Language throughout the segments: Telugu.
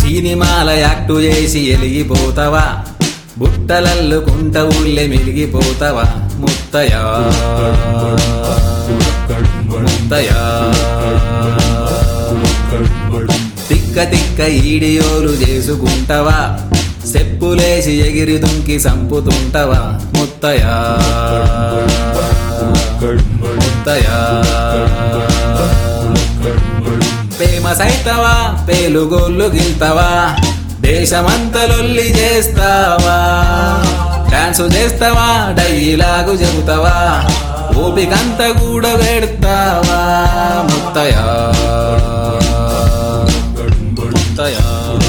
సినిమాల యాక్టు చేసి ఎలిగిపోతావా బుట్టలల్లుకుంట ఊళ్ళే మిలిగిపోతావా ముత్తయా ముత్తయా తిక్క తిక్క ఈడియోలు చేసుకుంటావా సెప్పులేసి ఎగిరి దుంకి సంపుతుంటావా ముత్తయా ముత్తయా ఫేమస్ అయితవా పేలుగోళ్ళు గిల్తావా దేశమంతలొల్లి చేస్తావా డాన్సు చేస్తావా డైలాగు చెబుతావా ఓపికంత కూడా పెడతావా ముత్తయా ముత్తయా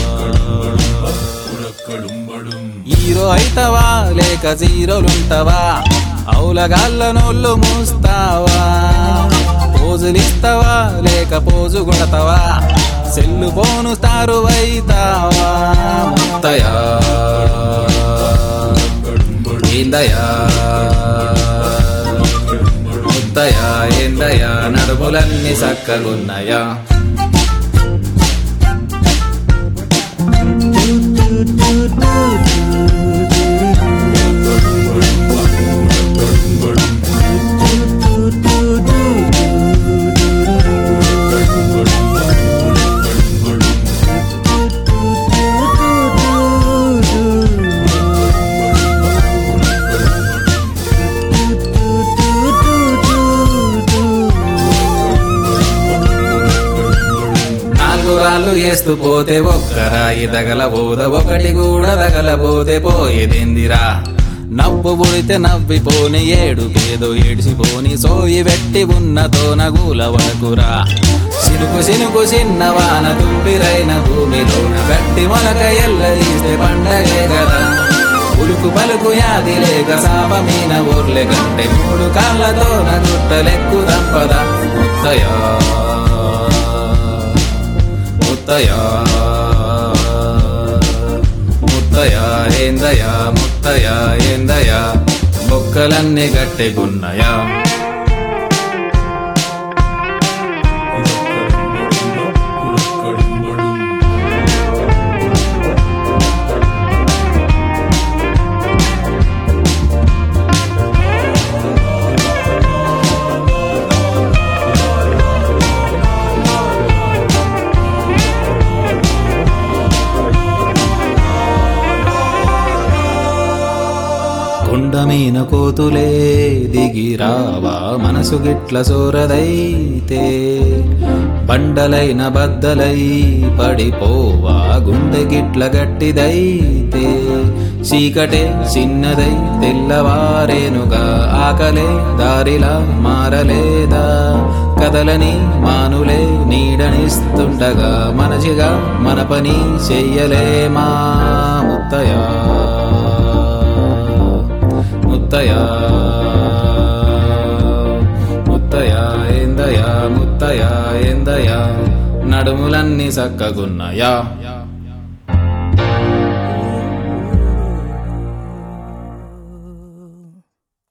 హీరో అయితవా లేక జీరోలుంటవా అవులగాళ్ళ నోళ్ళు మూస్తావా పోజులిస్తావా లేక పోజు కొడతావా సెల్లు పోను స్టారు అయితావా ముత్తయా ఏందయా ముత్తయా ఏందయా నడుములన్నీ చక్కగున్నాయా నాలుగు రాళ్ళు వేస్తూ పోతే ఒక్కరాయి తగలబోద ఒకటి కూడా తగలబోతే పోయేదిందిరా నవ్వు పుడితే నవ్విపోని ఏడు పేదో ఏడిసిపోని సోయి వెట్టి ఉన్నతో నగూల వడకురా సినుకు సినుకు చిన్నవాన తుంపిరైన భూమిలోన గట్టి మొలక ఎల్లదీస్తే పండగే కదా ఉలుకు పలుకు యాది లేక సాపమీన ఊర్లే గంటే మూడు కాళ్ళతో గుట్టలెక్కు దంపద ముత్తయా ముత్తయా ముత్తయా ఏందయా ముత్తయా ఏందయా బొక్కలన్నీ గట్టెగున్నయా కొండమీన కోతులే దిగిరావా మనసు గిట్ల సోరదైతే బండలైన బద్దలై పడిపోవా గుండె గిట్ల గట్టిదైతే చీకటే చిన్నదై తెల్లవారేనుగా ఆకలే దారిలా మారలేదా కదలని మానులే నీడనిస్తుండగా మనసిగా మన పని చెయ్యలేమా ముత్తయా ముత్తయా ముత్తయా ఏందయా ముత్తయా ఏందయా నడుములన్నీ చక్కగున్నాయా